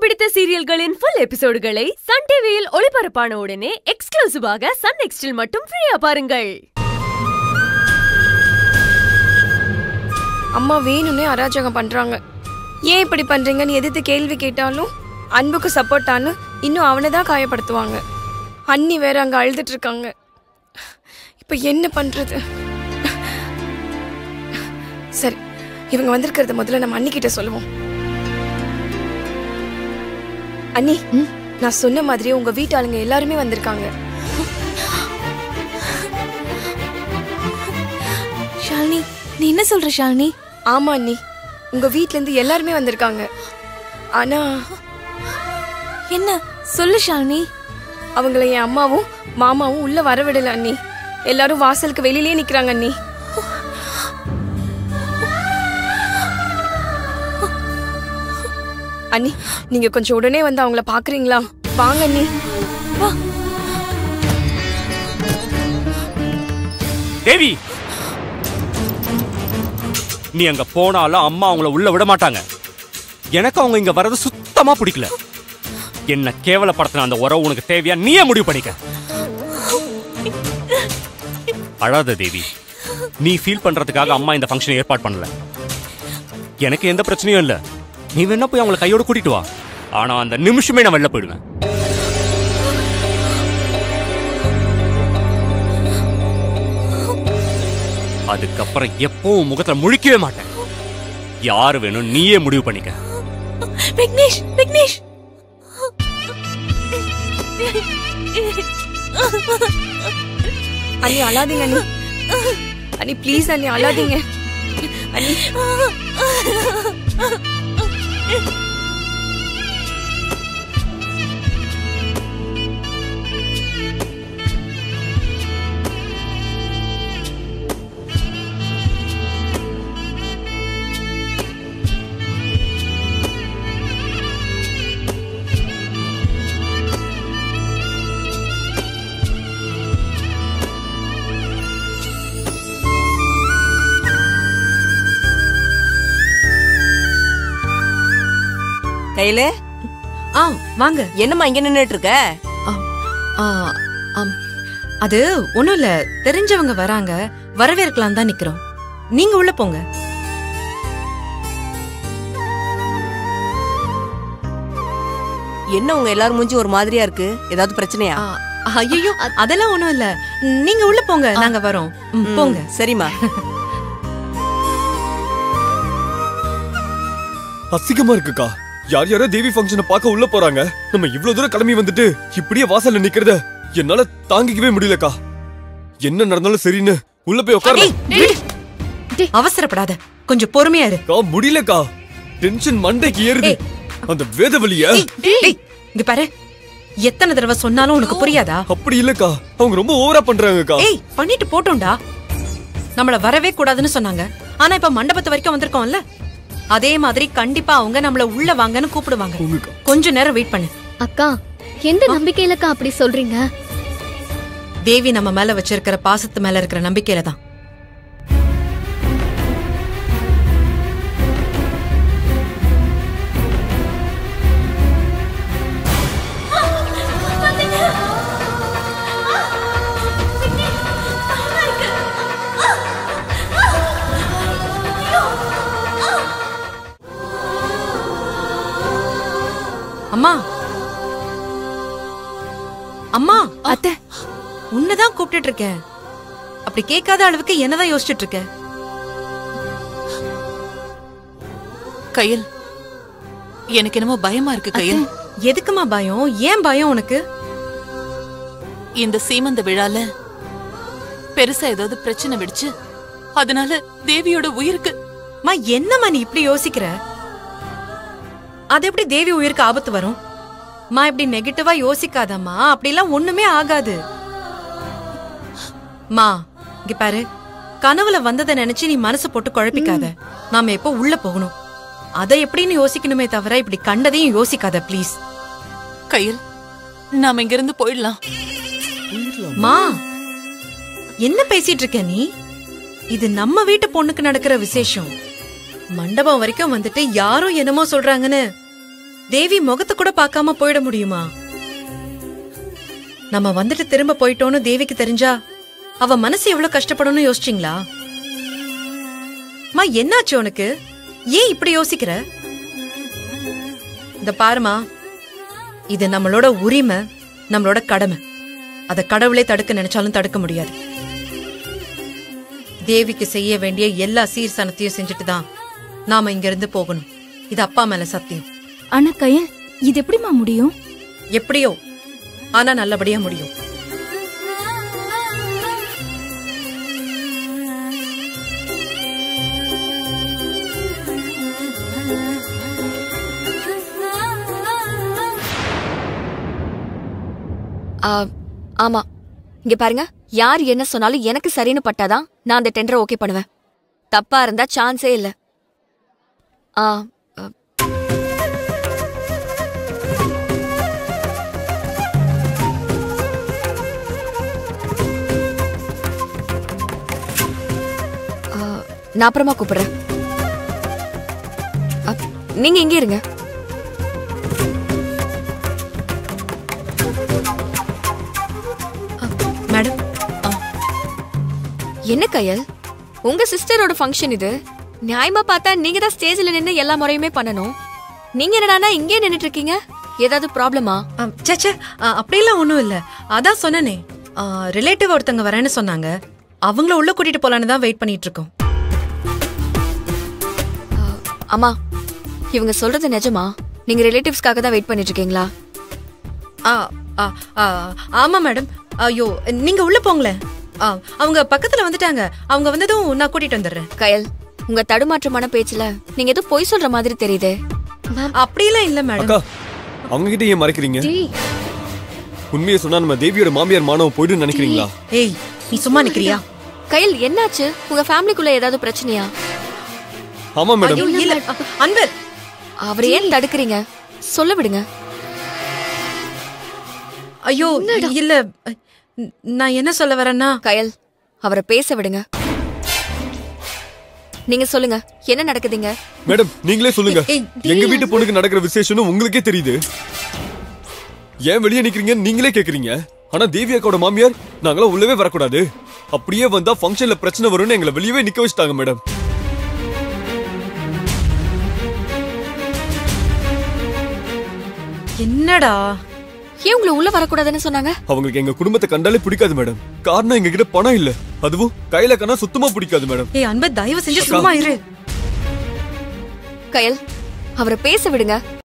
பிடித்த சீரியல்களின் full எபிசோடுகளை Sun டிவியில் ஒளிபரப்பான உடனே எக்ஸ்க்ளூசிவாக சன் நெக்ஸ்டில் மட்டும் ஃப்ரீயா பாருங்கள் அம்மா வேணும்னே அராஜகம் பண்றாங்க ஏன் இப்படி பண்றீங்கன்னு எதிர்த்து கேள்வி கேட்டாலும் அன்புக்கு சப்போர்ட்டான்னு இன்னும் அவனை தான் காயப்படுத்துவாங்க அண்ணி வேற அங்க அழுதுட்டு இருக்காங்க இப்ப என்ன பண்றது சரி இவங்க வந்திருக்கிறத முதல்ல நம்ம அண்ணி கிட்ட சொல்லுவோம் அண்ணி நான் சொன்ன மாதிரியே உங்க வீட்டு ஆளுங்க எல்லாருமே வந்திருக்காங்க ஷாலினி நீ என்ன சொல்ற ஷாலினி ஆமா அண்ணி உங்க வீட்ல இருந்து எல்லாருமே வந்திருக்காங்க ஆனா என்ன சொல்லு ஷாலினி அவங்கள என் அம்மாவும் மாமாவும் உள்ள வரவிடல அண்ணி எல்லாரும் வாசலுக்கு வெளியிலே நிக்கிறாங்க அண்ணி அண்ணி நீங்க கொஞ்சம் உடனே வந்து அவங்கள பாக்குறீங்களா வாங்க அண்ணி தேவி நீ அங்க போனாலும் அம்மா அவங்கள உள்ள விட மாட்டாங்க எனக்கு அவங்க இங்க வர்றது சுத்தமா பிடிக்கல என்ன கேவலப்படுத்தின அந்த உறவு உனக்கு தேவையா நீயே முடிவு பண்ணிக்க அழாத தேவி நீ ஃபீல் பண்றதுக்காக அம்மா இந்த ஃபங்க்ஷன் ஏற்பாடு பண்ணல எனக்கு எந்த பிரச்சனையும் இல்ல நீ வேணா போய் அவங்கள கையோட கூட்டிட்டு வா ஆனா அந்த நிமிஷமே நான் வெளில போயிடுவேன் அதுக்கப்புறம் எப்பவும் முகத்துல முழிக்கவே மாட்டேன் யாரு வேணும் நீயே முடிவு பண்ணிக்க விக்னேஷ் விக்னேஷ் அண்ணி அழாதீங்க அண்ணி அண்ணி ப்ளீஸ் அண்ணி அழாதீங்க அண்ணி கையில ஆ வாங்க என்னம்மா இங்க நின்னுட்டு இருக்க ஆ, ஆம். அது ஒண்ணும் இல்ல தெரிஞ்சவங்க வராங்க வரவேற்கலாம் தான் நிக்கிறோம் நீங்க உள்ள போங்க என்ன உங்க எல்லாரும் மூஞ்சி ஒரு மாதிரியா இருக்கு ஏதாவது பிரச்சனையா ஐயோ அதெல்லாம் ஒண்ணும் இல்ல நீங்க உள்ள போங்க நாங்க வரோம் ம், ம், போங்க சரிம்மா அசிங்கமா இருக்குக்கா யார் யாரோ தேவி ஃபங்க்ஷனை பார்க்க உள்ள போறாங்க நம்ம இவ்ளோ தூரம் கிளம்பி வந்துட்டு இப்படியே வாசல்ல நிக்கிறத என்னால தாங்கிக்கவே முடியலக்கா என்ன நடந்தாலும் சரின்னு உள்ள போய் உட்காரலாம் அவசரப்படாத கொஞ்சம் பொறுமையா இரு அக்கா முடியலக்கா டென்ஷன் மண்டைக்கு ஏறுது அந்த வேதவலிய ஏய், இங்க பாரு எத்தனை தடவை சொன்னாலும் உனக்கு புரியாதா அப்படி இல்லக்கா அவங்க ரொம்ப ஓவரா பண்றாங்கக்கா ஏய் பண்ணிட்டு போட்டோம்டா நம்மள வரவே கூடாதுன்னு சொன்னாங்க ஆனா இப்ப மண்டபத்து வரைக்கும் வந்திருக்கோம்ல அதே மாதிரி கண்டிப்பா அவங்க நம்மள உள்ள வாங்கன்னு கூப்பிடுவாங்க உங்கக்கா. கொஞ்ச நேரம் வெயிட் பண்ணு அக்கா எந்த நம்பிக்கையிலக்கா அப்படி சொல்றீங்க தேவி நம்ம மேல வச்சிருக்கிற பாசத்து மேல இருக்கிற நம்பிக்கையில தான் அம்மா அம்மா அத்தை உன்னதான் கூப்பிட்டுட்டு இருக்கேன் அப்படி கேட்காத அளவுக்கு என்னதான் யோசிச்சுட்டு இருக்க கையல் எனக்கு என்னமோ பயமா இருக்கு கையல் எதுக்குமா பயம் ஏன் பயம் உனக்கு இந்த சீமந்த விழால பெருசா ஏதாவது பிரச்சனை வெடிச்சு அதனால தேவியோட உயிருக்கு மா என்னம்மா நீ இப்படி யோசிக்கிற அது எப்படி தேவி உயிருக்கு ஆபத்து வரும் மா இப்படி நெகட்டிவா யோசிக்காதம்மா அப்படிலாம் ஒண்ணுமே ஆகாது மா இங்க பாரு கனவுல வந்ததை நினைச்சு நீ மனசு போட்டு குழப்பிக்காத நாம எப்போ உள்ள போகணும் அதை எப்படின்னு யோசிக்கணுமே தவிர இப்படி கண்டதையும் யோசிக்காத ப்ளீஸ் கையல் நாம இங்க இருந்து போயிடலாம் மா என்ன பேசிட்டு இருக்க நீ இது நம்ம வீட்டு பொண்ணுக்கு நடக்கிற விசேஷம் மண்டபம் வரைக்கும் வந்துட்டு யாரும் என்னமோ சொல்றாங்கன்னு தேவி முகத்தை கூட பார்க்காம போயிட முடியுமா நம்ம வந்துட்டு திரும்ப போயிட்டோன்னு தேவிக்கு தெரிஞ்சா அவ மனசு எவ்வளவு கஷ்டப்படும்னு யோசிச்சிங்களா மா என்னாச்சு உனக்கு ஏன் இப்படி யோசிக்கிற இந்த பாருமா இது நம்மளோட உரிமை நம்மளோட கடமை அத கடவுளே தடுக்க நினைச்சாலும் தடுக்க முடியாது தேவிக்கு செய்ய வேண்டிய எல்லா சீர்சனத்தையும் செஞ்சுட்டு தான் நாம இங்க இருந்து போகணும் இது அப்பா மேல சத்தியம் ஆனா கயல் இது எப்படிமா முடியும் எப்படியோ ஆனா நல்லபடியா முடியும் ஆ, ஆமா இங்க பாருங்க யார் என்ன சொன்னாலும் எனக்கு சரின்னு பட்டாதான் நான் அந்த டெண்டரை ஓகே பண்ணுவேன் தப்பா இருந்தா சான்ஸே இல்ல ஆ அ, ஆ, நான் அப்புறமா கூப்பிடுறேன் அ, நீங்க இங்கே இருங்க மேடம் என்ன கயல் உங்க சிஸ்டரோட ஃபங்க்ஷன் இது நியாயமா பார்த்தா நீங்க தான் ஸ்டேஜ்ல நின்னு எல்லா முறையுமே பண்ணணும் நீங்க என்னடானா இங்கே நின்னுட்டு இருக்கீங்க ஏதாவது ப்ராப்ளமா சேச்சே அப்படியெல்லாம் ஒண்ணும் இல்ல அதான் சொன்னனே ரிலேட்டிவ் ஒருத்தங்க வரேன்னு சொன்னாங்க அவங்கள உள்ள கூட்டிட்டு போலான்னு தான் வெயிட் பண்ணிட்டு இருக்கோம் அம்மா இவங்க சொல்றது நிஜமா நீங்க ரிலேட்டிவ்ஸ்க்காக தான் வெயிட் பண்ணிட்டு இருக்கீங்களா ஆ, ஆ, ஆ, ஆமா மேடம் ஐயோ நீங்க உள்ள போங்களேன் ஆ, அவங்க பக்கத்துல வந்துட்டாங்க அவங்க வந்ததும் நான் கூட்டிட்டு வந்துடுறேன் கயல் உங்க தடுமாற்றமான பேச்சுல நீங்க ஏதோ பொய் சொல்ற மாதிரி தெரியுதே அப்படியெல்லாம் இல்ல மேடம் அக்கா அவங்க கிட்ட ஏன் மறைக்கிறீங்க உண்மையை சொன்னா நம்ம தேவியோட மாமியார் மானவ போயிடும் நினைக்கிறீங்களா ஏய் நீ சும்மா நிக்கிறியா கயல் என்னாச்சு உங்க ஃபேமிலிக்குள்ள ஏதாவது பிரச்சனையா ஆமா மேடம் ஐயோ இல்ல அ, அன்பர் அவரை ஏன் தடுக்கிறீங்க சொல்ல விடுங்க ஐயோ இல்ல அ, நான் என்ன சொல்ல வரேன்னா கயல் அவரை பேச விடுங்க நீங்க சொல்லுங்க என்ன நடக்குதுங்க மேடம் நீங்களே சொல்லுங்க ஏய், எங்க வீட்டு பொண்ணுக்கு நடக்கிற விசேஷம்னு உங்களுக்கே தெரியுது ஏன் வெளியே நிக்கிறீங்க நீங்களே கேக்குறீங்க ஆனா தேவி அக்காவோட மாமியார் நாங்களாம் உள்ளவே வரக்கூடாது அப்படியே வந்தா ஃபங்க்ஷன்ல பிரச்சனை வரும்னு எங்களை வெளியவே நிக்க வச்சுட்டாங்க மேடம் என்னடா ஏன் உங்களை உள்ள வரக்கூடாதுன்னு சொன்னாங்க அவங்களுக்கு எங்க குடும்பத்தை கண்டாலே பிடிக்காது மேடம் காரணம் எங்க கிட்ட பணம் இல்ல அதுவும் கையில கண்ணா சுத்தமா பிடிக்காது மேடம் ஏய் அன்பர் தயவு செஞ்சு அக்கா. சும்மா இரு கயல் அவரை பேச விடுங்க